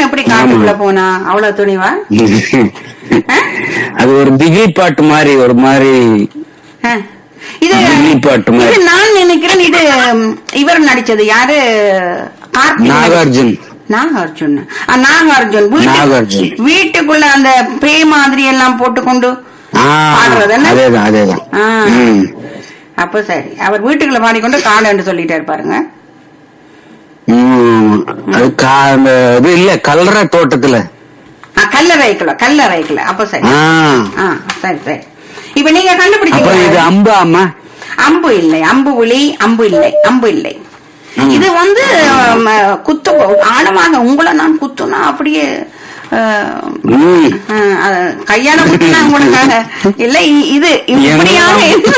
பெண் எப்படி காட்டுக்குள்ள போனா அவ்வளவு துணிவா அது ஒரு திகில் பாட்டு மாதிரி ஒரு மாதிரி ஆ. இது திகில் பாட்டு இது மாதிரி நான் நினைக்கிறேன் இது ம், இவர் நடிச்சது யாரு கார்த்திக் நாகார்ஜுன் நாகார்ஜுன் ஆ, நாகார்ஜுன் வீட்டு- நாகார்ஜுன். வீட்டுக்குள்ள அந்த பே மாதிரி எல்லாம் போட்டுக்கொண்டு ஆ, பாடுறது என்ன? அதேதான் அதேதான் ஆ. ம். அப்ப சரி அவர் வீட்டுக்குள்ள பாடிக்கொண்டு காலன்னு சொல்லிட்டாரு பாருங்க ம். அது கா- அந்த இது இல்ல கல்ற தோட்டத்துல ஆ, கல்லறைக்குள்ள கல்லறைக்குள்ள அப்ப சரி ஆ. ஆ சரி சரி இப்ப நீங்க அப்புறம் இது கண்டுபிடிச்சீங்க அம்பு அம்மா அம்பு இல்லை அம்பு விழி அம்பு இல்லை அம்பு இல்லை ம். இது வந்து ம, குத்து ஆழமாக உங்களை நான் குத்துனா அப்படியே அஹ், ம். அஹ், அஹ், கையால குத்துனா உங்களுக்காக இல்லை இ- இது இப்படியாக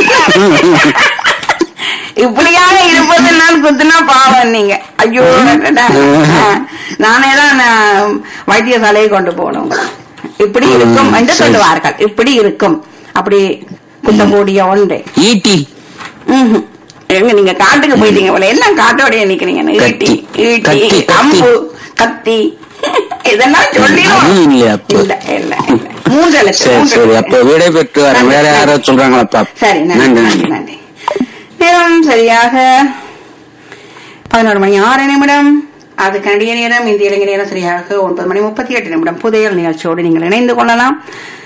இப்படியாக இருப்பது நான் குத்துனா பாவம் நீங்க ஐயோ அடடா. அஹ், நானே தான் நான் வைத்தியசாலையை கொண்டு போகணும் உங்களை. இப்படி இருக்கும் என்று சரி. சொல்லுவார்கள் இப்படி இருக்கும் அப்படி குத்தக்கூடிய ஒன்று ஈட்டி ம்ஹும். எங்க நீங்க காட்டுக்கு போயிட்டீங்க போல எல்லாம் காட்டோடய நிக்கிறீங்க ஈட்டி கத்தி. ஈட்டி கத்தி, கத்தி. அம்பு கத்தி இதெல்லாம் சொல்லிடும் அது இல்லையா அப்ப? இல்ல இல்ல இல்ல மூன்று எழுத்து, சரி மூன்று சரி எழுத்து. அப்ப விடை பெற்று வரேன் வேற யாரோ சொல்றாங்களாப்பா சரி நன்றி நன்றி நன்றி நன்றி நன்றி நேரம் சரியாக பதினோரு மணி ஆறு நிமிடம் அது கனடிய நேரம் இந்திய இலங்கை நேரம் சரியாக ஒன்பது மணி முப்பத்தி எட்டு நிமிடம் புதையல் நிகழ்ச்சியோடு நீங்கள் இணைந்து கொள்ளலாம்